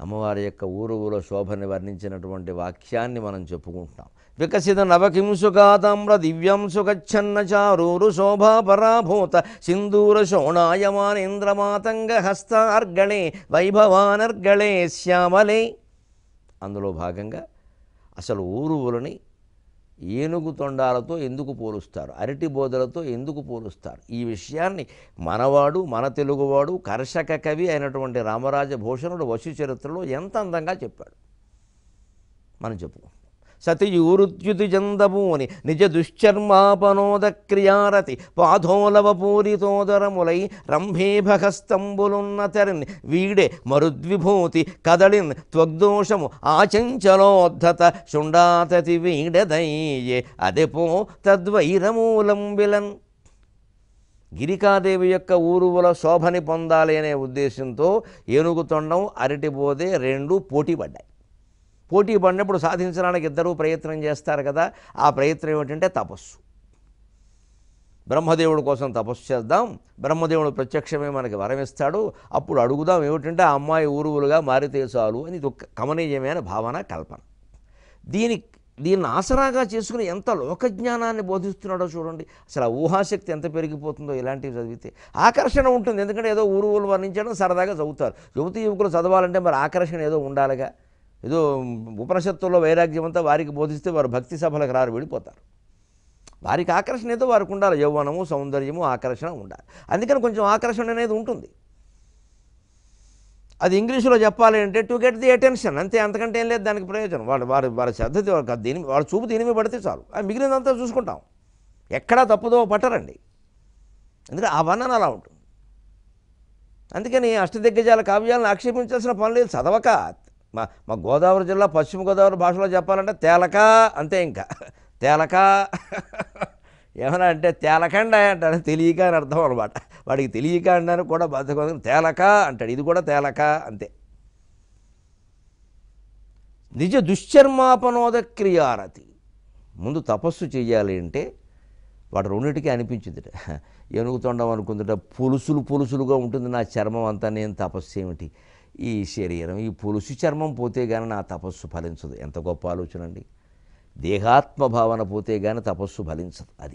అమ్మవారి యొక్క ఊరువుల శోభని వర్ణించినటువంటి వాక్యాన్ని మనం చెప్పుకుంటున్నాం వికసిత నవకింసుకాతామ్ర దివ్యాంశు గచ్చన్న చారూరు శోభా పరాభూత సింధూర శోణాయమానేంద్రమాతంగ హస్తార్గళే వైభవానర్గళే శ్యామలే అందులో భాగంగా అసలు ఊరువులని ఏనుగు తొండాలతో ఎందుకు పోలుస్తారు అరటి బోధలతో ఎందుకు పోలుస్తారు ఈ విషయాన్ని మనవాడు మన తెలుగువాడు కర్షక కవి అయినటువంటి రామరాజ భూషణుడు వశు చరిత్రలో ఎంత అందంగా చెప్పాడు మనం చెప్పుకుంటాం సతియూరుద్యుతి జందభూని నిజ దుశ్చర్మాపనోద క్రియారతి పాధోలవ పూరితోదరములై రంభేభహస్తంబులున్న తెరని వీడే మరుద్విభూతి కదళిన్ త్వగ్దోషము ఆచంచలోద్ధత శుండాతతి వీడదయ్యే అదెపో తద్వైరమూలం విలన్ గిరికాదేవి యొక్క ఊరువుల శోభని పొందాలి అనే ఉద్దేశంతో ఏనుగు తొండం అరటిబోదే రెండు పోటీ పడ్డాయి పోటీ పడినప్పుడు సాధించడానికి ఇద్దరూ ప్రయత్నం చేస్తారు కదా ఆ ప్రయత్నం ఏమిటంటే తపస్సు బ్రహ్మదేవుడి కోసం తపస్సు చేద్దాం బ్రహ్మదేవుడు ప్రత్యక్షమే మనకి వరం ఇస్తాడు అప్పుడు అడుగుదాం ఏమిటంటే ఆ అమ్మాయి ఊరువులుగా మారితే చాలు అని ఇది ఒక కమనీయమైన భావన కల్పన దీని దీన్ని ఆసరాగా చేసుకుని ఎంత లోకజ్ఞానాన్ని బోధిస్తున్నాడో చూడండి అసలు ఆ ఊహాశక్తి ఎంత పెరిగిపోతుందో ఇలాంటివి చదివితే ఆకర్షణ ఉంటుంది ఎందుకంటే ఏదో ఊరువులు వర్ణించడం సరదాగా చదువుతారు యువతి యువకులు చదవాలంటే మరి ఆకర్షణ ఏదో ఉండాలిగా ఏదో ఉపనిషత్తుల్లో వైరాగ్యం అంతా వారికి బోధిస్తే వారు భక్తి సభలకు రారు వెళ్ళిపోతారు వారికి ఆకర్షణ ఏదో వారికి ఉండాలి యౌవనము సౌందర్యము ఆకర్షణ ఉండాలి అందుకని కొంచెం ఆకర్షణ అనేది ఉంటుంది అది ఇంగ్లీషులో చెప్పాలి అంటే టు గెట్ ది అటెన్షన్ అంతే అంతకంటే ఏం లేదు దానికి ప్రయోజనం వాడు వారి వారి శ్రద్ధ ది- దీని వాడు చూపు దీని మీద పడితే చాలు ఆ మిగిలినంతా చూసుకుంటాం ఎక్కడా తప్పుదో పట్టరండి ఎందుకంటే ఆ వర్ణన అలా ఉంటుంది అందుకని అష్టదిగ్గజాల కావ్యాలను ఆక్షేపించాల్సిన పని లేదు చదవక మా మా గోదావరి జిల్లా పశ్చిమ గోదావరి భాషలో చెప్పాలంటే తేలక అంతే ఇంకా తేలక ఏమన్నా అంటే తేలకండ అంటాడు తెలియక అని అర్థం అనమాట వాడికి తెలియక అంటాను కూడా బతుకు తేలక అంటాడు ఇది కూడా తేలక అంతే నిజ దుశ్చర్మాపనోద క్రియారతి ముందు తపస్సు చేయాలి అంటే వాడు రెండింటికి అనిపించిందిట ఏనుగుతొండం అనుకుందిట పులుసులు పులుసులుగా ఉంటుంది నా చర్మం అంతా నేను తపస్సు ఏమిటి ఈ శరీరం ఈ పులుసు చర్మం పోతే కానీ నా తపస్సు ఫలించదు ఎంత గొప్ప ఆలోచన అండి దేహాత్మ భావన పోతే కానీ తపస్సు ఫలించదు అది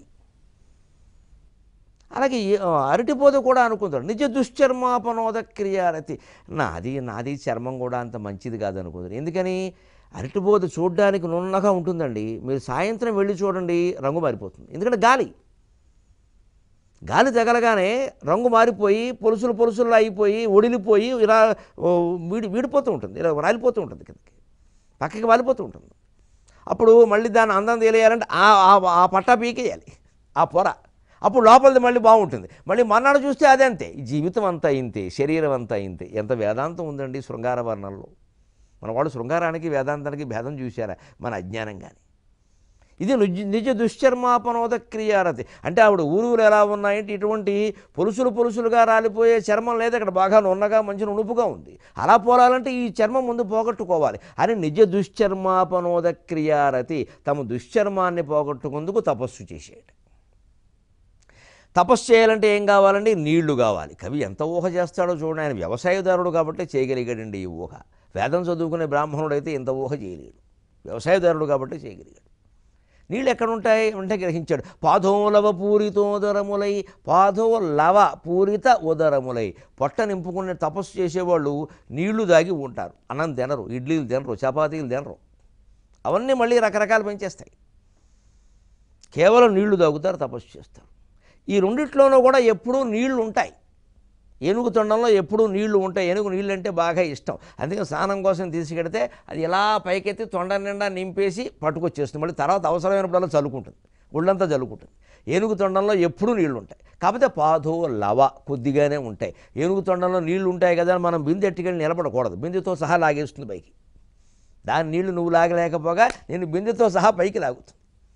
అలాగే ఏ- అరటిపోత కూడా అనుకుంటాడు నిజ దుశ్చర్మాపనోద క్రియారతి నాది నాది చర్మం కూడా అంత మంచిది కాదు అనుకుంటారు ఎందుకని అరటిపోత చూడడానికి నున్నగా ఉంటుందండి మీరు సాయంత్రం వెళ్ళి చూడండి రంగు మారిపోతుంది ఎందుకంటే గాలి గాలి తగలగానే రంగు మారిపోయి పొలుసులు పొలుసులు అయిపోయి ఒడిలిపోయి ఇలా ఓ, వీడి వీడిపోతూ ఉంటుంది ఇలా రాలిపోతూ ఉంటుంది కిందకి పక్కకి వాలిపోతూ ఉంటుంది అప్పుడు మళ్ళీ దాన్ని అందం తెలియాలంటే ఆ ఆ- ఆ పట్టా పీకేయాలి ఆ పొర అప్పుడు లోపలిది మళ్ళీ బాగుంటుంది మళ్ళీ మన్నాడు చూస్తే అదే అంతే ఈ జీవితం అంతా ఇంతే శరీరం అంతా ఇంతే ఎంత వేదాంతం ఉందండి శృంగార వర్ణంలో మన వాళ్ళు శృంగారానికి వేదాంతానికి భేదం చూశారా మన అజ్ఞానం కానీ ఇది నిజ నిజ దుశ్చర్మాపనోద క్రియారతి అంటే ఆవిడ ఊరువులు ఎలా ఉన్నాయంటే ఇటువంటి పొలుసులు పొలుసులుగా రాలిపోయే చర్మం లేదు అక్కడ బాగా నున్నగా మంచి నునుపుగా ఉంది అలా పోలాలంటే ఈ చర్మం ముందు పోగొట్టుకోవాలి అని నిజ దుశ్చర్మాపనోద క్రియారతి తమ దుశ్చర్మాన్ని పోగొట్టుకుందుకు తపస్సు చేసేట తపస్సు చేయాలంటే ఏం కావాలండి నీళ్లు కావాలి కవి ఎంత ఊహ చేస్తాడో చూడండి ఆయన వ్యవసాయదారుడు కాబట్టి చేయగలిగాడండి ఈ ఊహ వేదం చదువుకునే బ్రాహ్మణుడు అయితే ఇంత ఊహ చేయలేడు వ్యవసాయదారుడు కాబట్టి చేయగలిగాడు నీళ్ళు ఎక్కడ ఉంటాయి అంటే గ్రహించాడు పాదోలవ పూరితోదరములై పాదో లవ పూరిత ఉదరములై పొట్ట నింపుకునే తపస్సు చేసేవాళ్ళు నీళ్లు దాగి ఉంటారు అన్నం తినరు ఇడ్లీలు తినరు చపాతీలు తినరు అవన్నీ మళ్ళీ రకరకాలు పెంచేస్తాయి కేవలం నీళ్లు తాగుతారు తపస్సు చేస్తారు ఈ రెండిట్లోనూ కూడా ఎప్పుడూ నీళ్లు ఉంటాయి ఏనుగు తొండంలో ఎప్పుడూ నీళ్లు ఉంటాయి ఏనుగు నీళ్ళు అంటే బాగా ఇష్టం అందుకని స్నానం కోసం తీసుకెడితే అది ఇలా పైకెత్తి తొండ నిండా నింపేసి పట్టుకొచ్చేస్తుంది మళ్ళీ తర్వాత అవసరమైనప్పుడల్లా చల్లుకుంటుంది ఒళ్ళంతా చల్లుకుంటుంది ఏనుగు తొండంలో ఎప్పుడూ నీళ్లు ఉంటాయి కాకపోతే పాదో లవ కొద్దిగానే ఉంటాయి ఏనుగు తొండంలో నీళ్లు ఉంటాయి కదా అని మనం బిందె ఎట్టుకెళ్ళి నిలబడకూడదు బిందెతో సహా లాగేస్తుంది పైకి దాని నీళ్లు నువ్వు లాగలేకపోగా నేను బిందెతో సహా పైకి లాగుతుంది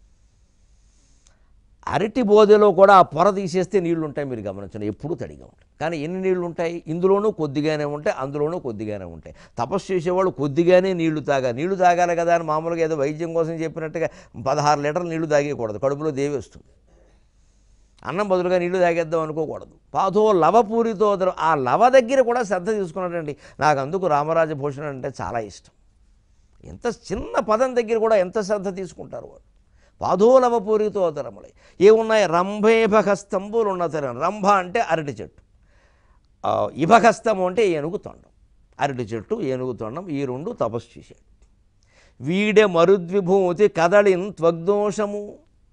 అరటి బోధెలో కూడా ఆ పొర తీసేస్తే నీళ్లు ఉంటాయి మీరు గమనించండి ఎప్పుడూ తడిగా ఉంటాయి కానీ ఎన్ని నీళ్లు ఉంటాయి ఇందులోనూ కొద్దిగానే ఉంటాయి అందులోనూ కొద్దిగానే ఉంటాయి తపస్సు చేసేవాళ్ళు కొద్దిగానే నీళ్లు తాగా నీళ్లు తాగాలి కదా అని మామూలుగా ఏదో వైద్యం కోసం చెప్పినట్టుగా పదహారు లీటర్లు నీళ్లు తాగేయకూడదు కడుపులో దేవి వస్తుంది అన్నం బదులుగా నీళ్లు తాగేద్దాం అనుకోకూడదు పాతో లవపూరితో వదలు ఆ లవ దగ్గర కూడా శ్రద్ధ తీసుకున్నాడండి నాకు అందుకు రామరాజ భూషణ అంటే చాలా ఇష్టం ఎంత చిన్న పదం దగ్గర కూడా ఎంత శ్రద్ధ తీసుకుంటారు వాళ్ళు పాదోలవపూరితో తరములై ఏమున్నాయి రంభేభహస్తంబులు ఉన్నతరం రంభ అంటే అరటి చెట్టు ఆ, ఇభహస్తము అంటే ఏనుగు తొండం అరటి చెట్టు ఏనుగు తొండం ఈ రెండు తపస్సు చేశాడు వీడే మరుద్విభూతి కదలిన్ త్వగ్దోషము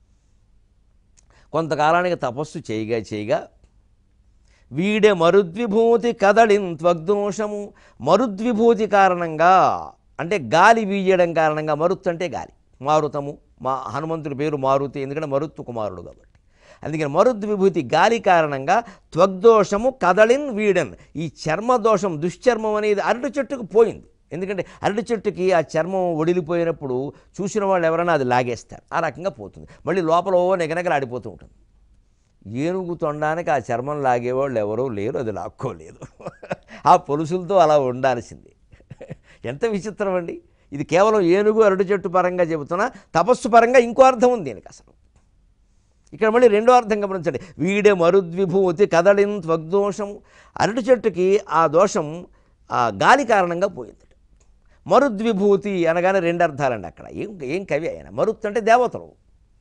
కొంతకాలానికి తపస్సు చేయగా చేయగా వీడే మరుద్విభూతి కదలిన్ త్వగ్దోషము మరుద్విభూతి కారణంగా అంటే గాలి వీయడం కారణంగా మరుత్ అంటే గాలి మారుతము మా హనుమంతుడి పేరు మారుతి ఎందుకంటే మరుత్తు కుమారుడు కాబట్టి అందుకని మరుద్విభూతి గాలి కారణంగా త్వగ్దోషము కదలిన్ వీడన్ ఈ చర్మ దోషం దుశ్చర్మం అనేది అరటి చెట్టుకు పోయింది ఎందుకంటే అరటి చెట్టుకి ఆ చర్మం ఒడిలిపోయినప్పుడు చూసిన వాళ్ళు ఎవరైనా అది లాగేస్తారు ఆ రకంగా పోతుంది మళ్ళీ లోపల ఓ నిగనగలాడిపోతూ ఉంటుంది ఏనుగు తొండానికి ఆ చర్మం లాగేవాళ్ళు ఎవరూ లేరు అది లాక్కోలేదు ఆ పొలుసులతో అలా ఉండాల్సింది ఎంత విచిత్రం అండి ఇది కేవలం ఏనుగు అరటి చెట్టు పరంగా చెబుతున్నా తపస్సు పరంగా ఇంకో అర్థం ఉంది దీనికి అసలు ఇక్కడ మళ్ళీ రెండో అర్థం గమనించండి వీడే మరుద్విభూతి కదలిన్ త్వగ్దోషం అరటి చెట్టుకి ఆ దోషం ఆ గాలి కారణంగా పోయింది మరుద్విభూతి అనగానే రెండు అర్థాలండి అక్కడ ఏం ఏం కవి ఆయన మరుత్ అంటే దేవతలు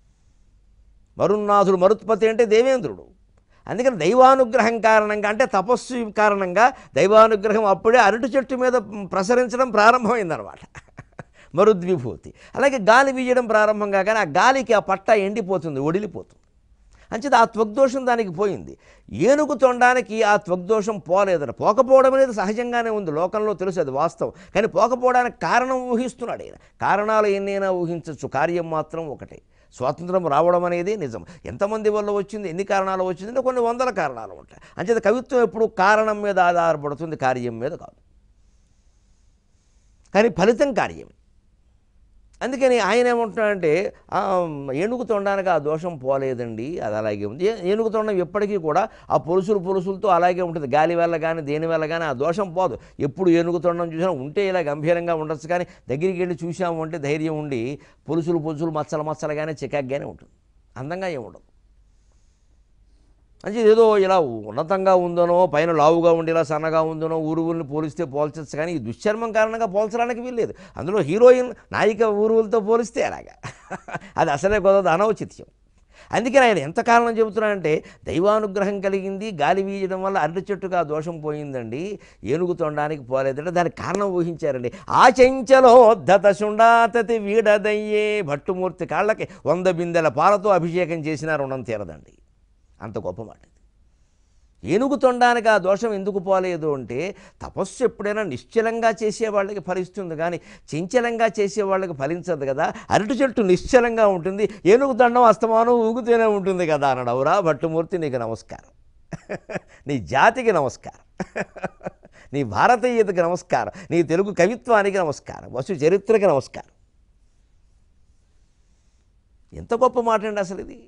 మరున్నాథుడు మరుత్పతి అంటే దేవేంద్రుడు అందుకని దైవానుగ్రహం కారణంగా అంటే తపస్సు కారణంగా దైవానుగ్రహం అప్పుడే అరటి చెట్టు మీద ప్రసరించడం ప్రారంభమైందనమాట మరుద్విభూతి అలాగే గాలి వీయడం ప్రారంభం కాగానే ఆ గాలికి ఆ పట్ట ఎండిపోతుంది ఒడిలిపోతుంది అంచేది ఆ త్వగ్దోషం దానికి పోయింది ఏనుగు తొండానికి ఆ త్వగ్దోషం పోలేదట పోకపోవడం అనేది సహజంగానే ఉంది లోకంలో తెలుసు అది వాస్తవం కానీ పోకపోవడానికి కారణం ఊహిస్తున్నాడు ఆయన కారణాలు ఎన్నైనా ఊహించవచ్చు కార్యం మాత్రం ఒకటే స్వాతంత్రం రావడం అనేది నిజం ఎంతమంది వల్ల వచ్చింది ఎన్ని కారణాలు వచ్చిందంటే కొన్ని వందల కారణాలు ఉంటాయి అంచేత కవిత్వం ఎప్పుడు కారణం మీద ఆధారపడుతుంది కార్యం మీద కాదు కానీ ఫలితం కార్యం అందుకని ఆయన ఏమంటున్నాడంటే "ఆ, ఏనుగు తొండానికి ఆ దోషం పోలేదండి అది అలాగే ఉంది ఏ- ఏనుగు తొండం ఎప్పటికీ కూడా ఆ పొలుసులు పొలుసులతో అలాగే ఉంటుంది గాలి వల్ల కానీ దేని వల్ల కానీ ఆ దోషం పోదు ఎప్పుడు ఏనుగు తొండం చూసినా ఉంటే ఇలా గంభీరంగా ఉండొచ్చు కానీ దగ్గరికి వెళ్ళి చూసాము అంటే ధైర్యం ఉండి పొలుసులు పొలుసులు మచ్చలు మచ్చలుగానే చికాగ్గానే ఉంటుంది అందంగా ఏముండదు అంటే ఏదో ఇలా ఉన్నతంగా ఉందనో పైన లావుగా ఉండి ఇలా సన్నగా ఉందనో ఊరువుల్ని పోలిస్తే పోల్చచ్చు కానీ ఈ దుశ్చర్మం కారణంగా పోల్చడానికి వీల్లేదు అందులో హీరోయిన్ నాయిక ఊరువులతో పోలిస్తే అలాగా అది అసలే కుదరదు అనౌచిత్యం అందుకని ఆయన ఎంత కారణం చెబుతున్నాడంటే దైవానుగ్రహం కలిగింది గాలి వీయడం వల్ల అరటి చెట్టుగా దోషం పోయిందండి ఏనుగు తొండానికి పోలేదంటే దానికి కారణం ఊహించారండి ఆ చెంచలోద్ధత శుండాతతి వీడదయ్యే భట్టుమూర్తి కాళ్ళకి వంద బిందెల పాలతో అభిషేకం చేసినా రుణం తీరదండి అంత గొప్ప మాట ఇది ఏనుగు తొండానికి ఆ దోషం ఎందుకు పోలేదు అంటే తపస్సు ఎప్పుడైనా నిశ్చలంగా చేసే వాళ్ళకి ఫలిస్తుంది కానీ చంచలంగా చేసే వాళ్ళకి ఫలించదు కదా అరటి చెట్టు నిశ్చలంగా ఉంటుంది ఏనుగు దండం అస్తమానం ఊగుతూనే ఉంటుంది కదా అన్నాడు అవురా భట్టుమూర్తి నీకు నమస్కారం నీ జాతికి నమస్కారం నీ భారతీయతకి నమస్కారం నీ తెలుగు కవిత్వానికి నమస్కారం వసు చరిత్రకి నమస్కారం ఎంత గొప్ప మాట అండి అసలు ఇది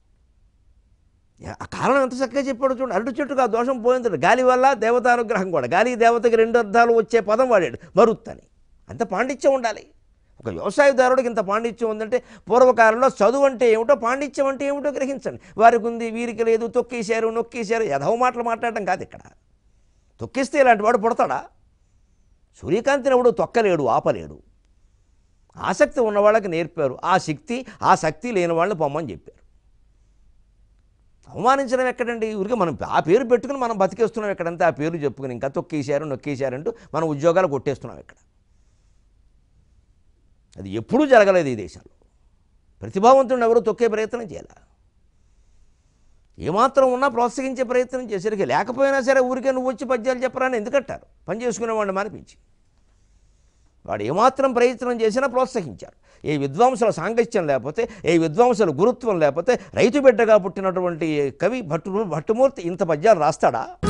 ఆ కారణం ఎంత చక్కగా చెప్పాడు చూడండి అరటి చెట్టుకు ఆ దోషం పోయింది గాలి వల్ల దేవతానుగ్రహం కూడా గాలి దేవతకి రెండు అర్థాలు వచ్చే పదం వాడాడు మరుత్తని అంత పాండిత్యం ఉండాలి ఒక వ్యవసాయదారుడికి ఇంత పాండిత్యం ఉందంటే పూర్వకాలంలో చదువు అంటే ఏమిటో పాండిత్యం అంటే ఏమిటో గ్రహించండి వారికి ఉంది వీరికి లేదు తొక్కేశారు నొక్కేశారు యథవ మాటలు మాట్లాడటం కాదు ఇక్కడ తొక్కిస్తే ఇలాంటి వాడు పుడతాడా సూర్యకాంతిని ఎవడు తొక్కలేడు ఆపలేడు ఆసక్తి ఉన్న వాళ్ళకి నేర్పారు ఆ శక్తి ఆ శక్తి లేని వాళ్ళని పొమ్మని చెప్పారు అవమానించడం ఎక్కడండి ఊరికే మనం ఆ పేరు పెట్టుకుని మనం బతికేస్తున్నాం ఎక్కడంతా ఆ పేరు చెప్పుకుని ఇంకా తొక్కేశారు నొక్కేశారంటూ మనం ఉద్యోగాలు కొట్టేస్తున్నాం ఇక్కడ అది ఎప్పుడూ జరగలేదు ఈ దేశంలో ప్రతిభావంతుడిని ఎవరు తొక్కే ప్రయత్నం చేయాలి ఏమాత్రం ఉన్నా ప్రోత్సహించే ప్రయత్నం చేసరికి లేకపోయినా సరే ఊరికే నువ్వు వచ్చి పద్యాలు చెప్పరాని ఎందుకంటారు పని చేసుకునేవాడిని మానిపించి వాడు ఏమాత్రం ప్రయత్నం చేసినా ప్రోత్సహించారు ఏ విద్వాంసుల సాంగత్యం లేకపోతే ఏ విద్వాంసుల గురుత్వం లేకపోతే రైతు బిడ్డగా పుట్టినటువంటి కవి భట్టు భట్టుమూర్తి ఇంత పద్యాలు రాస్తాడా